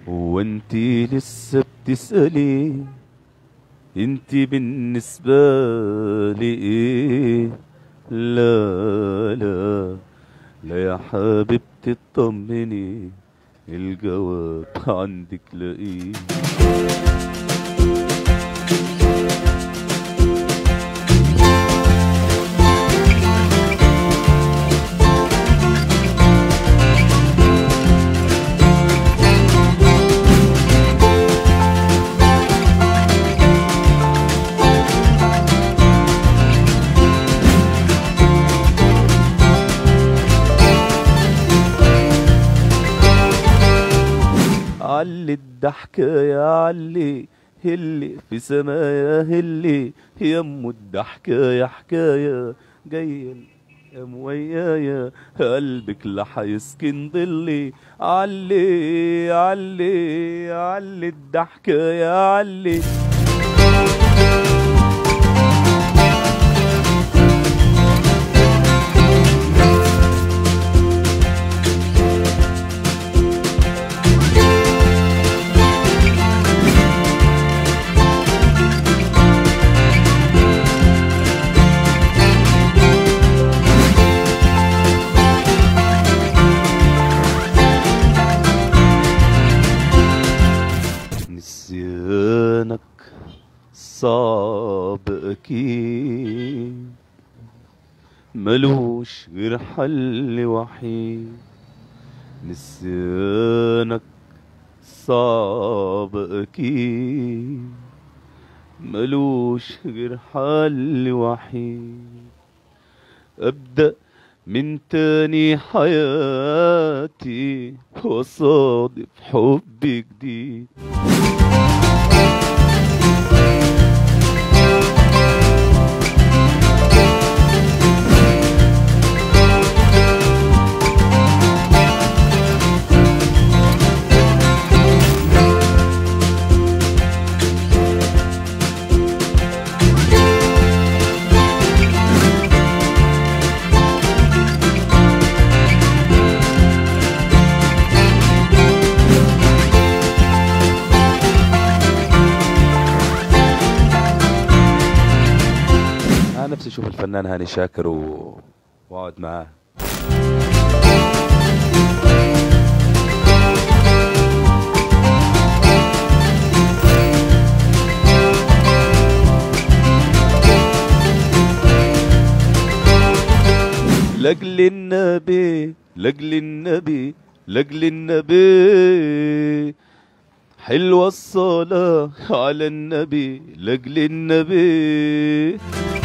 وانتي لسه بتسألي انتي بالنسبة لي ايه لا لا لا يا حبيبتي اطمني الجواب عندك لاقيه علي الضحكة يا علي هلي في سمايا هلي يمو الضحكة يا حكاية جاية الأيام ويايا قلبك لا حيسكن ضلي علي علي علي الضحكة يا علي نسيانك صعب أكيد ملوش غير حل وحيد نسيانك صعب أكيد ملوش غير حل وحيد أبدأ من تاني حياتي وصادف حب جديد انا نفسي اشوف الفنان هاني شاكر و... واقعد معاه لاجل النبي لاجل النبي لاجل النبي حلوة الصلاة على النبي لاجل النبي